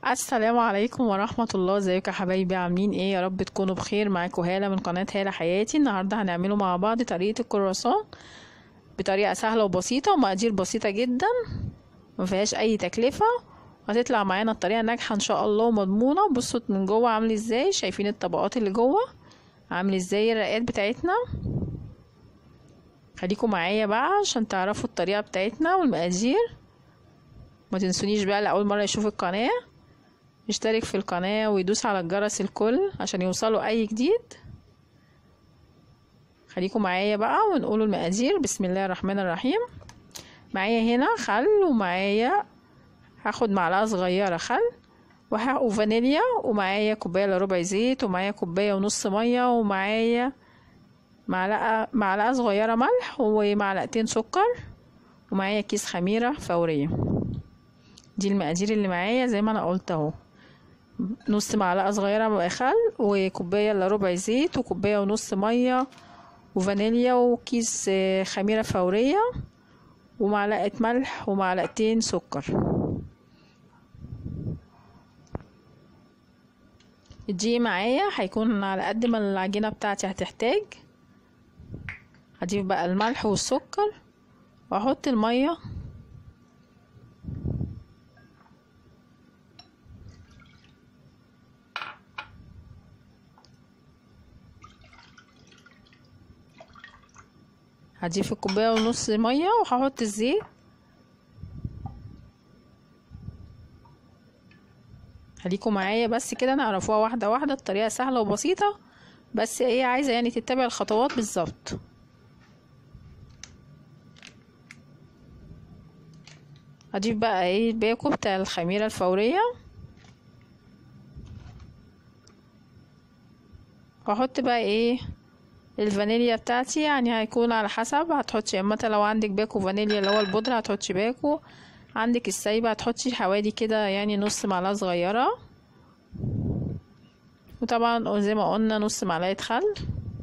السلام عليكم ورحمة الله ازيكم يا حبايبي عاملين ايه يا رب تكونوا بخير معاكم هالة من قناة هالة حياتي النهاردة هنعمله مع بعض طريقة الكرواسون بطريقة سهلة وبسيطة ومقادير بسيطة جدا مفيهاش اي تكلفة هتطلع معانا الطريقة ناجحة ان شاء الله ومضمونة بصوا من جوه عامل ازاي شايفين الطبقات اللي جوه عامل ازاي الرقات بتاعتنا خليكم معايا بقى عشان تعرفوا الطريقة بتاعتنا والمقادير ما تنسونيش بقى لأول مرة يشوف القناة يشترك في القناة ويدوس على الجرس الكل عشان يوصلوا أي جديد خليكم معايا بقى ونقولوا المقادير بسم الله الرحمن الرحيم معايا هنا خل ومعايا هاخد معلقة صغيرة خل وفانيليا ومعايا كوباية الا ربع زيت ومعايا كوباية ونص مية ومعايا معلقة معلقة صغيرة ملح ومعلقتين سكر ومعايا كيس خميرة فورية دي المقادير اللي معايا زي ما انا قلت اهو نص معلقة صغيرة خل وكوباية الا ربع زيت وكوباية ونص مية وفانيليا وكيس خميرة فورية ومعلقة ملح ومعلقتين سكر الدقيق معايا هيكون على قد ما العجينة بتاعتي هتحتاج هضيف بقى الملح والسكر واحط المية هضيف الكوباية ونص مية وهحط الزيت خليكم معايا بس كده نعرفوها واحدة واحدة الطريقة سهلة وبسيطة بس ايه عايزة يعني تتبع الخطوات بالظبط هضيف بقى ايه الباكو بتاع الخميرة الفورية واحط بقى ايه الفانيليا بتاعتي يعني هيكون على حسب هتحطي مثلا لو عندك باكو فانيليا اللي هو البودرة هتحطي باكو عندك السايبة هتحطي حوالي كده يعني نص معلقة صغيرة وطبعا زي ما قلنا نص معلقة خل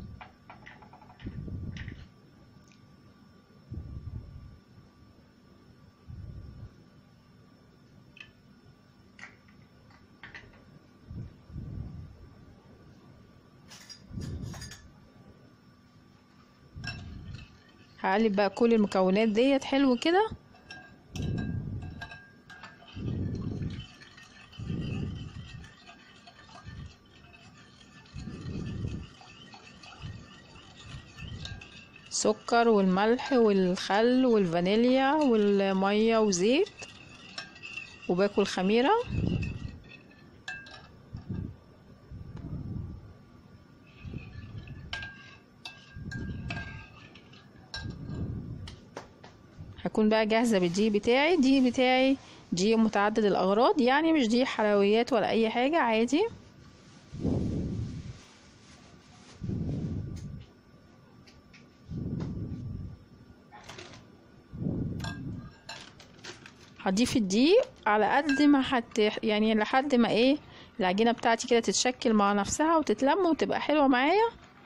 هقلب بقى كل المكونات ديت حلو كده سكر والملح والخل والفانيليا والمية وزيت وباكل خميرة هكون بقى جاهزة بالدقيق بتاعي الدقيق بتاعي دقيق متعدد الأغراض يعني مش دقيق حلويات ولا أي حاجة عادي هضيف الدقيق على قد ما حت يعني لحد ما ايه العجينة بتاعتي كده تتشكل مع نفسها وتتلم وتبقى حلوة معايا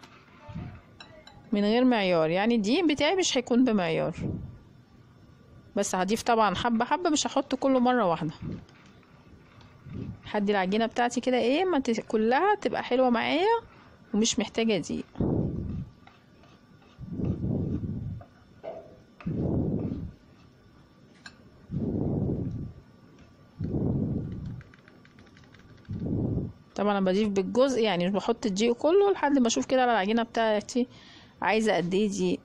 من غير معيار يعني الدقيق بتاعي مش هيكون بمعيار بس هضيف طبعا حبة حبة مش هحط كله مرة واحدة لحد العجينة بتاعتي كده ايه ما كلها تبقى حلوة معايا ومش محتاجة دقيق طبعا انا بضيف بالجزء يعني مش بحط الدقيق كله لحد ما اشوف كده على العجينه بتاعتي عايزه قد ايه دقيق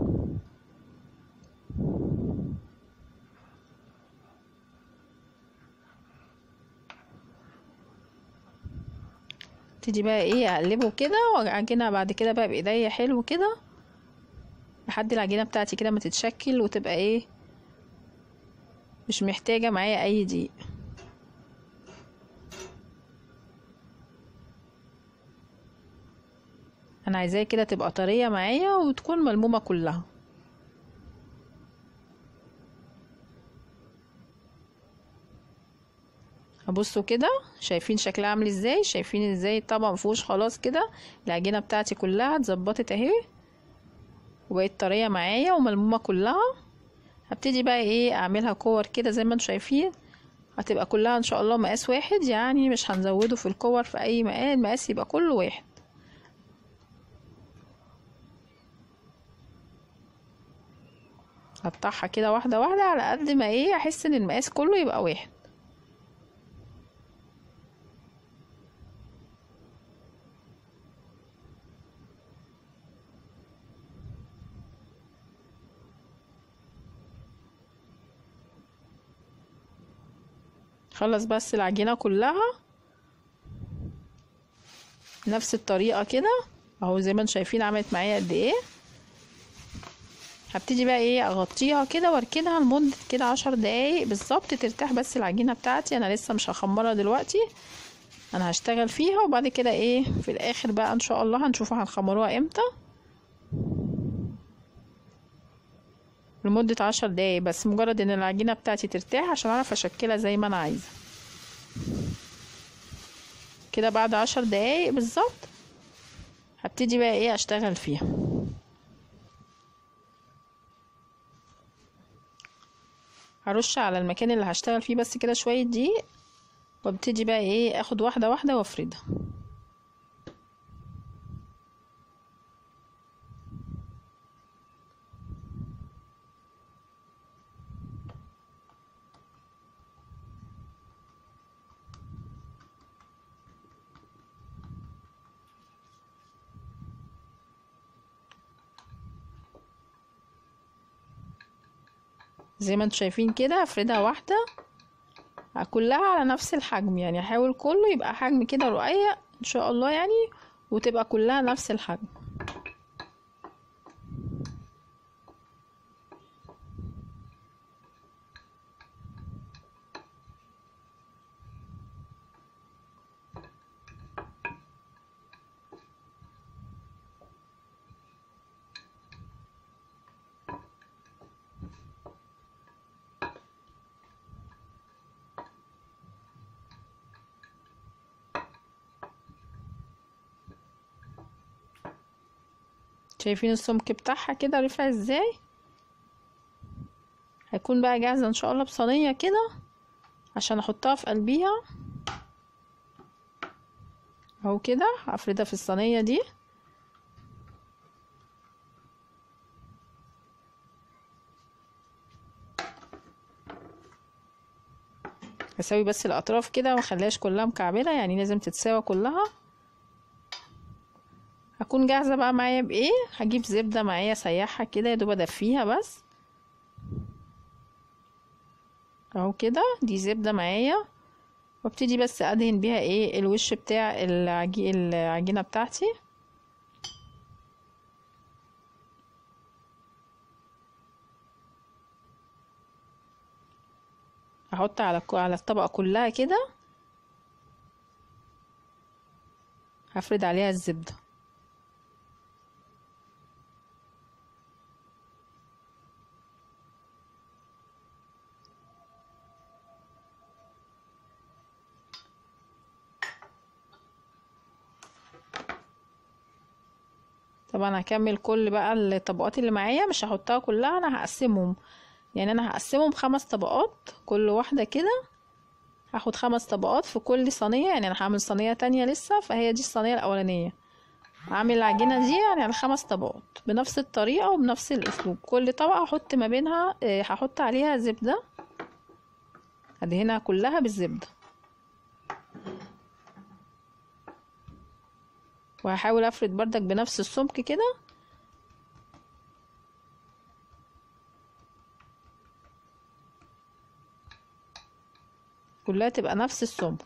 ابتدي بقى ايه اقلبه كده واعجنها بعد كده بقى بايديا حلو كده لحد العجينه بتاعتي كده ما تتشكل وتبقى ايه مش محتاجه معايا اي دقيق انا عايزاها كده تبقى طريه معايا وتكون ملمومه كلها بصوا كده شايفين شكلها عامل ازاي شايفين ازاي طبعا مفيهوش خلاص كده العجينه بتاعتي كلها اتظبطت اهي وبقت طريه معايا وملمومه كلها هبتدي بقى ايه اعملها كور كده زي ما انتم شايفين هتبقى كلها ان شاء الله مقاس واحد يعني مش هنزوده في الكور في اي مقاس المقاس يبقى كله واحد هقطعها كده واحده واحده على قد ما ايه احس ان المقاس كله يبقى واحد خلص بس العجينة كلها نفس الطريقة كده اهو زي ما انتم شايفين عملت معايا قد ايه هبتدي بقى ايه اغطيها كده واركنها لمدة كده عشر دقايق بالظبط ترتاح بس العجينة بتاعتي انا لسه مش هخمرها دلوقتي انا هشتغل فيها وبعد كده ايه في الاخر بقى ان شاء الله هنشوف هنخمروها امتى لمدة عشر دقايق بس مجرد ان العجينة بتاعتي ترتاح عشان اعرف اشكلها زي ما انا عايزة كده بعد عشر دقايق بالظبط هبتدي بقى ايه اشتغل فيها هرش على المكان اللي هشتغل فيه بس كده شوية دقيق وابتدي بقى ايه اخد واحدة واحدة وافردها زي ما انتم شايفين كده افردها واحدة كلها على نفس الحجم يعني احاول كله يبقى حجم كده رقيق ان شاء الله يعني وتبقى كلها نفس الحجم شايفين السمك بتاعها كده رفع ازاي هيكون بقى جاهزة ان شاء الله بصينية كده عشان احطها في قلبيها اهو كده هفردها في الصينية دي هسوي بس الاطراف كده مخليهاش كلها مكعبلة يعني لازم تتساوى كلها هكون جاهزة بقى معايا بايه هجيب زبدة معايا اسيحها كده يا دوب ادفيها بس اهو كده دي زبدة معايا وابتدي بس ادهن بيها ايه الوش بتاع العجي... العجينة بتاعتي هحط على على الطبقة كلها كده هفرد عليها الزبده طبعا هكمل كل بقى الطبقات اللي معايا مش هحطها كلها انا هقسمهم يعني انا هقسمهم خمس طبقات كل واحدة كده هاخد خمس طبقات في كل صينية يعني انا هعمل صينية تانية لسه فهي دي الصينية الاولانية هعمل العجينة دي يعني على خمس طبقات بنفس الطريقة وبنفس الاسلوب كل طبقة هحط ما بينها هحط عليها زبدة ادهنها كلها بالزبدة وهحاول افرد بردك بنفس السمك كده كلها تبقى نفس السمك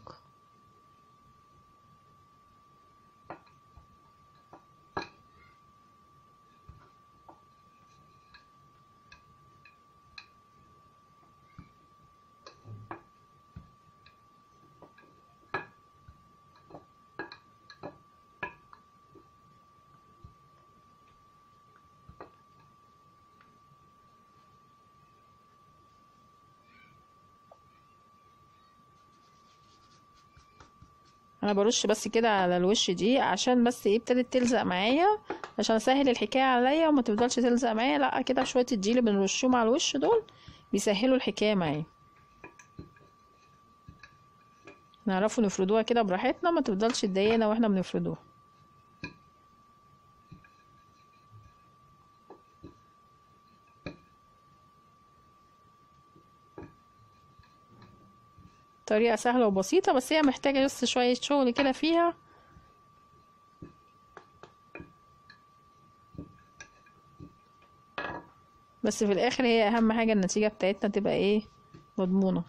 انا برش بس كده على الوش دي عشان بس ايه ابتدت تلزق معايا عشان اسهل الحكايه عليا وما تفضلش تلزق معايا لا كده شويه الدقيق اللي بنرشهم على الوش دول بيسهلوا الحكايه معايا نعرفوا نفردوها كده براحتنا ما تفضلش تضايقنا واحنا بنفردوها طريقة سهلة وبسيطة بس هي محتاجة بس شوية شغل كده فيها بس في الاخر هي اهم حاجة النتيجة بتاعتنا تبقى ايه مضمونة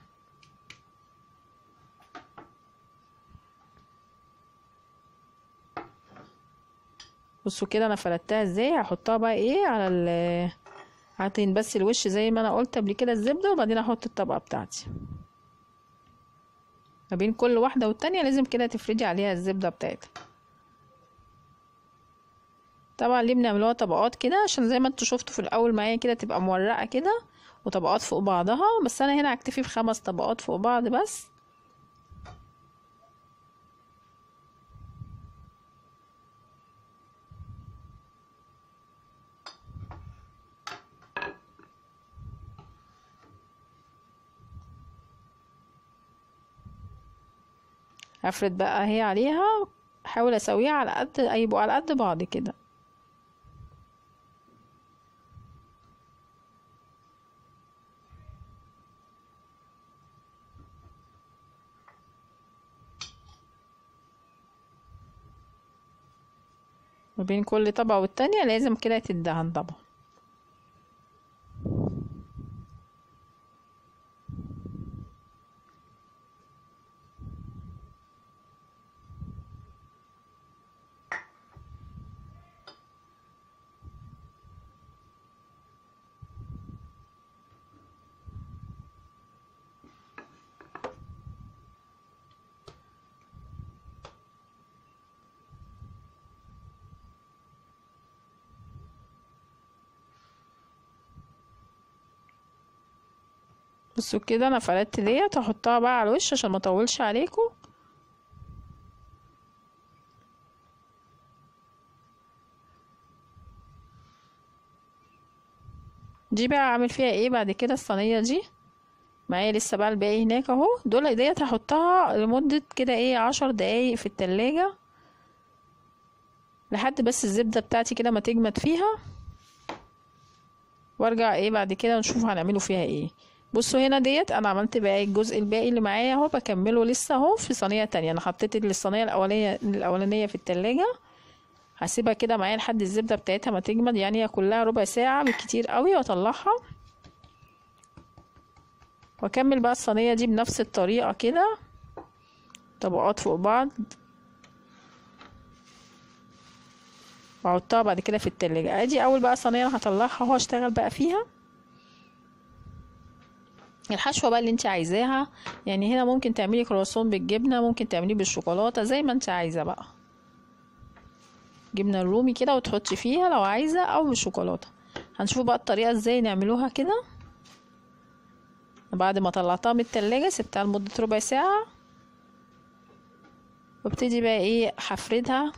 بصوا كده انا فردتها ازاي هحطها بقى ايه على ال هعطين بس الوش زي ما انا قلت قبل كده الزبدة وبعدين احط الطبقة بتاعتي ما بين كل واحدة والتانية لازم كده تفردي عليها الزبدة بتاعتها طبعا ليه بنعملوها طبقات كده عشان زي ما انتوا شفتوا في الاول معايا كده تبقى مورقة كده وطبقات فوق بعضها بس انا هنا هكتفي بخمس طبقات فوق بعض بس هفرد بقى هي عليها احاول اسويها على قد يبقوا على قد بعض كده ما بين كل طبقة والتانية لازم كده تدهن طبعا بصوا كده انا فردت ديت هحطها بقى على الوش عشان ما اطولش عليكم دي بقى اعمل فيها ايه بعد كده الصينيه دي معايا لسه بقى الباقي هناك اهو دول ديت هحطها لمده كده ايه عشر دقايق في التلاجة لحد بس الزبده بتاعتي كده ما تجمد فيها وارجع ايه بعد كده نشوف هنعمله فيها ايه بصوا هنا ديت انا عملت بقى الجزء الباقي اللي معايا اهو بكمله لسه اهو في صينيه تانية انا حطيت الصينيه الاولانيه الاولانيه في التلاجة هسيبها كده معايا لحد الزبده بتاعتها ما تجمد يعني هي كلها ربع ساعه بالكتير قوي واطلعها واكمل بقى الصينيه دي بنفس الطريقه كده طبقات فوق بعض واحطها بعد كده في التلاجة ادي اول بقى صينيه انا هطلعها اهو اشتغل بقى فيها الحشوه بقى اللي انت عايزاها يعني هنا ممكن تعملي كرواسون بالجبنه ممكن تعمليه بالشوكولاته زي ما انت عايزه بقى جبنه الرومي كده وتحطي فيها لو عايزه او بالشوكولاته هنشوف بقى الطريقه ازاي نعملوها كده بعد ما طلعتها من التلاجة سبتها لمدة ربع ساعة وابتدي بقى ايه هفردها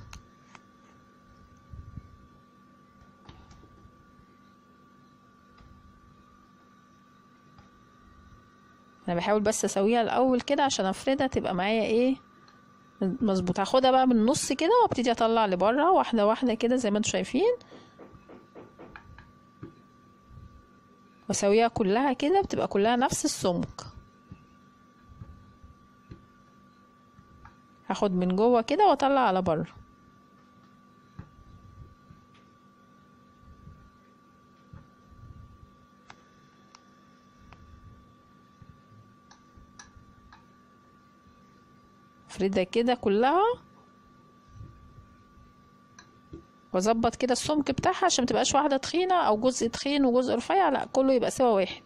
انا بحاول بس اسويها الاول كده عشان افردها تبقى معايا ايه مظبوط هاخدها بقى من النص كده وابتدي اطلع لبره واحده واحده كده زي ما انتم شايفين واسويها كلها كده بتبقى كلها نفس السمك هاخد من جوه كده واطلع على بره افردها كده كلها واظبط كده السمك بتاعها عشان متبقاش واحده تخينه او جزء تخين وجزء رفيع لا كله يبقى سوا واحد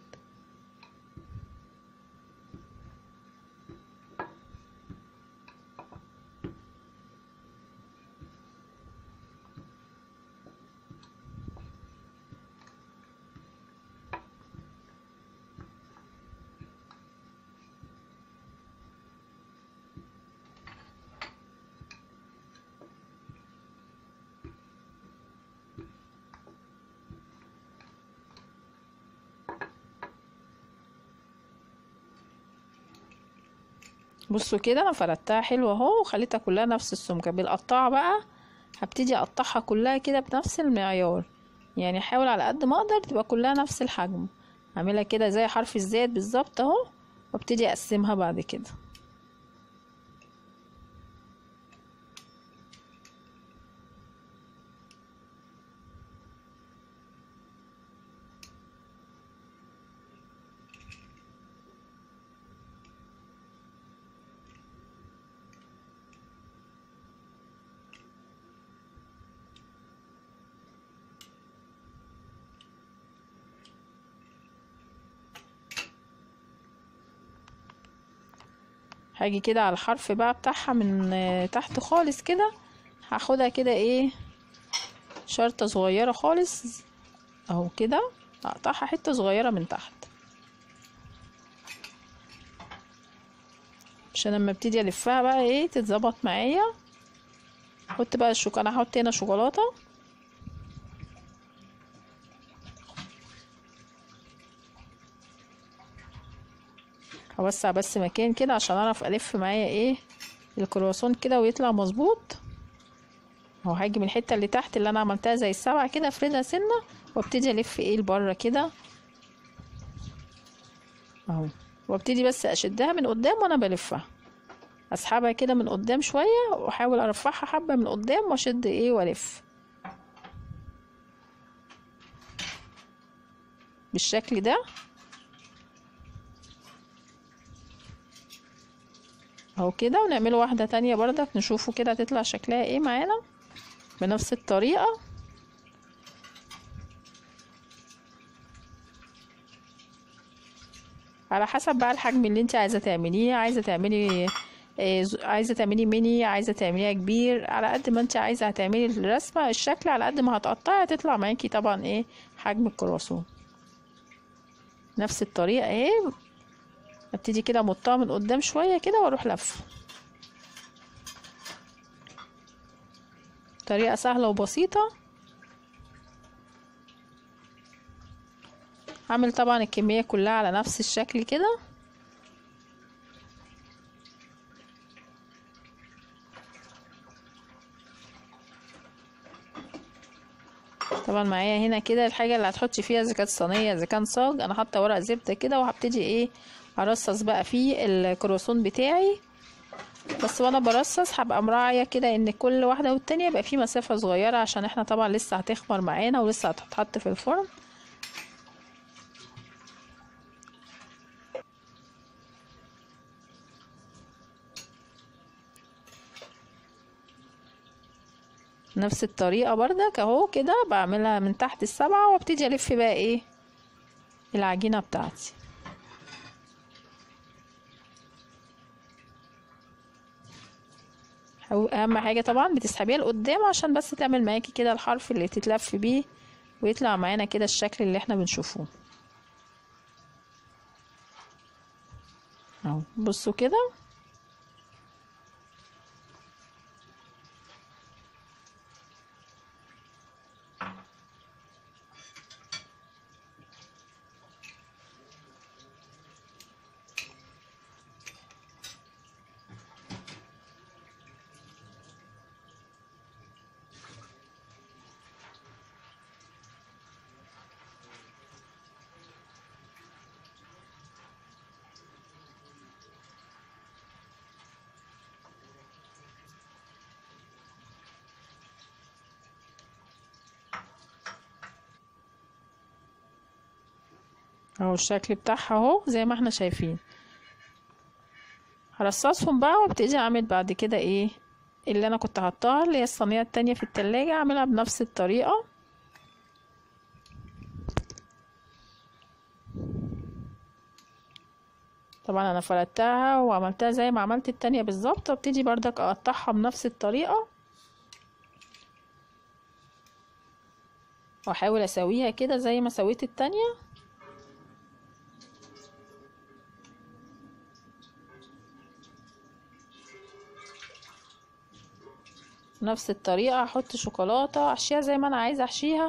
بصوا كده انا فردتها حلوة اهو وخليتها كلها نفس السمكة بالقطاعة بقى هبتدي اقطعها كلها كده بنفس المعيار يعني احاول على قد ما اقدر تبقى كلها نفس الحجم اعملها كده زي حرف الزائد بالظبط اهو وابتدي اقسمها بعد كده هاجي كده على الحرف بقى بتاعها من آه، تحت خالص كده هاخدها كده ايه شرطة صغيرة خالص اهو كده هقطعها حتة صغيرة من تحت عشان لما ابتدي الفها بقى ايه تتظبط معايا احط بقى الشوكولاته انا هحط هنا شوكولاته هوسع بس مكان كده عشان اعرف الف معايا ايه الكرواسون كده ويطلع مظبوط اهو هاجي من الحته اللي تحت اللي انا عملتها زي السبعه كده افردها سنه وابتدي الف ايه لبره كده اهو وابتدي بس اشدها من قدام وانا بلفها اسحبها كده من قدام شويه واحاول ارفعها حبه من قدام واشد ايه والف بالشكل ده اهو كده ونعمله واحدة تانية بردك نشوفه كده هتطلع شكلها ايه معانا بنفس الطريقة على حسب بقى الحجم اللي انت عايزة تعمليه عايزة تعملي آه، ز- عايزة تعملي ميني عايزة تعمليها كبير على قد ما انت عايزة هتعملي الرسمة الشكل على قد ما هتقطعي هتطلع معاكي طبعا ايه حجم الكرواسون نفس الطريقة اهي ابتدي كده امطها من قدام شوية كده واروح لفه طريقة سهلة وبسيطة هعمل طبعا الكمية كلها على نفس الشكل كده طبعا معايا هنا كده الحاجة اللي هتحطي فيها اذا كانت صينية اذا كان صاج انا حاطة ورق زبدة كده وهبتدي ايه ارصص بقى فيه الكرواسون بتاعي بس وانا برصص هبقى مراعية كده ان كل واحدة والتانية يبقى في مسافة صغيرة عشان احنا طبعا لسه هتخمر معانا ولسه هتتحط في الفرن نفس الطريقة بردك اهو كده بعملها من تحت السبعة وابتدي الف بقى ايه العجينة بتاعتي أو اهم حاجة طبعا بتسحبيها لقدام عشان بس تعمل معاكي كده الحرف اللي تتلف بيه ويطلع معانا كده الشكل اللي احنا بنشوفه اهو بصوا كده اهو الشكل بتاعها اهو زي ما احنا شايفين هرصصهم بقى وابتدي اعمل بعد كده ايه اللي انا كنت حطاها اللي هي الصينيه التانية في التلاجة اعملها بنفس الطريقه طبعا انا فردتها وعملتها زي ما عملت التانية بالظبط وابتدي بردك اقطعها بنفس الطريقه واحاول اسويها كده زي ما سويت التانية نفس الطريقة احط شوكولاتة احشيها زي ما انا عايزة احشيها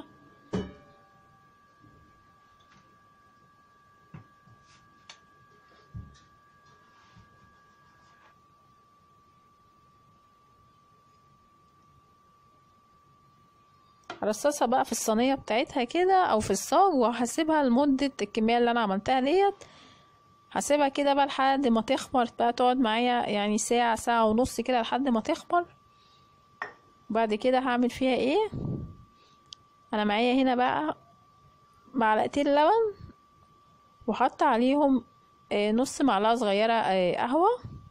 هرصصها بقى في الصينية بتاعتها كده او في الصاج وهسيبها لمدة الكمية اللي انا عملتها ديت هسيبها كده بقى لحد ما تخمر بقى تقعد معايا يعني ساعة ساعة ونص كده لحد ما تخمر بعد كده هعمل فيها ايه انا معايا هنا بقى معلقتين لبن وحط عليهم آه، نص معلقة صغيرة آه، قهوة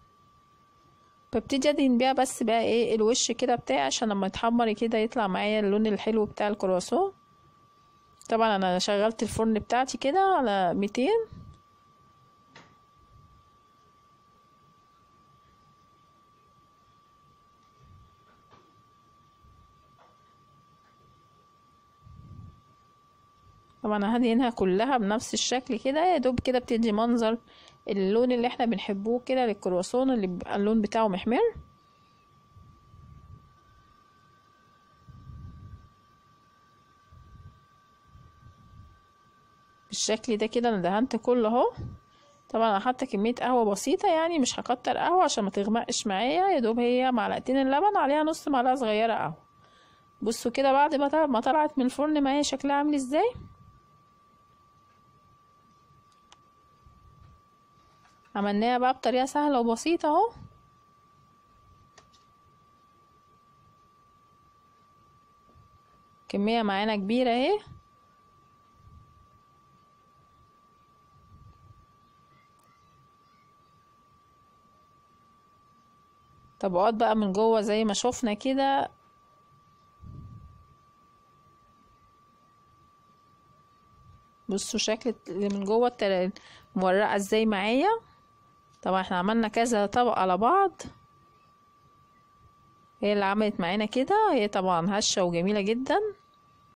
ببتدي ادهن بيها بس بقى ايه الوش كده بتاعي عشان لما يتحمر كده يطلع معايا اللون الحلو بتاع الكرواسون طبعا انا شغلت الفرن بتاعتي كده على ميتين طبعا هدهنها كلها بنفس الشكل كده يا دوب كده بتدي منظر اللون اللي احنا بنحبوه كده للكرواسون اللي بيبقى اللون بتاعه محمر بالشكل ده كده انا دهنت كله اهو طبعا انا حاطه كميه قهوه بسيطه يعني مش هكتر قهوه عشان ما تغمقش معايا يا دوب هي معلقتين اللبن عليها نص معلقه صغيره قهوه بصوا كده بعد ما طل- ما طلعت من الفرن معايا شكلها عامل ازاي عملناها بقى بطريقه سهله وبسيطه اهو كميه معانا كبيره اهي طبقات بقى من جوه زي ما شفنا كده بصوا شكل اللي من جوه التل- مورقه ازاي معايا طبعا احنا عملنا كذا طبقه على بعض هي اللي عملت معانا كده هي طبعا هشه وجميله جدا